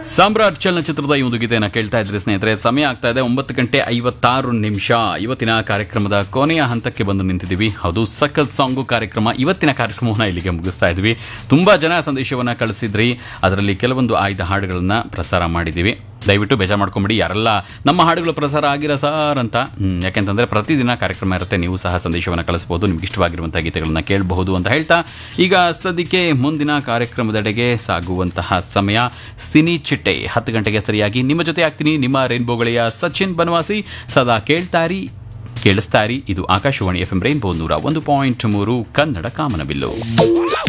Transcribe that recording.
ಸಾಮ್ರಾಟ್ ಚಲನಚಿತ್ರದ ಈ ಒಂದು ಗೀತೆಯನ್ನು ಕೇಳ್ತಾ ಇದ್ರಿ ಸ್ನೇಹಿತರೆ ಸಮಯ ಆಗ್ತಾ ಇದೆ ಒಂಬತ್ತು ಗಂಟೆ ಐವತ್ತಾರು ನಿಮಿಷ ಇವತ್ತಿನ ಕಾರ್ಯಕ್ರಮದ ಕೊನೆಯ ಹಂತಕ್ಕೆ ಬಂದು ನಿಂತಿದ್ದೀವಿ ಹೌದು ಸಖತ್ ಸಾಂಗು ಕಾರ್ಯಕ್ರಮ ಇವತ್ತಿನ ಕಾರ್ಯಕ್ರಮವನ್ನು ಇಲ್ಲಿಗೆ ಮುಗಿಸ್ತಾ ಇದ್ವಿ ತುಂಬಾ ಜನ ಸಂದೇಶವನ್ನು ಕಳಿಸಿದ್ರಿ ಅದರಲ್ಲಿ ಕೆಲವೊಂದು ಆಯ್ದ ಹಾಡುಗಳನ್ನ ಪ್ರಸಾರ ಮಾಡಿದ್ದೀವಿ ದಯವಿಟ್ಟು ಬೇಜಾರು ಮಾಡ್ಕೊಂಬಿಡಿ ಯಾರೆಲ್ಲ ನಮ್ಮ ಹಾಡುಗಳು ಪ್ರಸಾರ ಆಗಿರೋ ಸರ್ ಅಂತ ಹ್ಮ್, ಯಾಕೆಂತಂದ್ರೆ ಪ್ರತಿದಿನ ಕಾರ್ಯಕ್ರಮ ಇರುತ್ತೆ ನೀವು ಸಹ ಸಂದೇಶವನ್ನು ಕಳಿಸ್ಬೋದು ನಿಮ್ಗೆ ಇಷ್ಟವಾಗಿರುವಂತಹ ಗೀತೆಗಳನ್ನ ಕೇಳಬಹುದು ಅಂತ ಹೇಳ್ತಾ ಈಗ ಸದ್ಯಕ್ಕೆ ಮುಂದಿನ ಕಾರ್ಯಕ್ರಮದೆಡೆಗೆ ಸಾಗುವಂತಹ ಸಮಯ ಸಿನಿ ಚಿಟ್ಟೆ ಹತ್ತು ಗಂಟೆಗೆ ಸರಿಯಾಗಿ ನಿಮ್ಮ ಜೊತೆ ಆಗ್ತೀನಿ ನಿಮ್ಮ ರೇನ್ಬೋಗಳಿಯ ಸಚಿನ್ ಬನವಾಸಿ ಸದಾ ಕೇಳ್ತಾರಿ ಕೇಳಿಸ್ತಾರಿ ಇದು ಆಕಾಶವಾಣಿ ಎಫ್ ಎಂ ರೈನ್ಬೋ ನೂರ ಒಂದು ಪಾಯಿಂಟ್ ಮೂರು ಕನ್ನಡ ಕಾಮನಬಿಲ್ಲು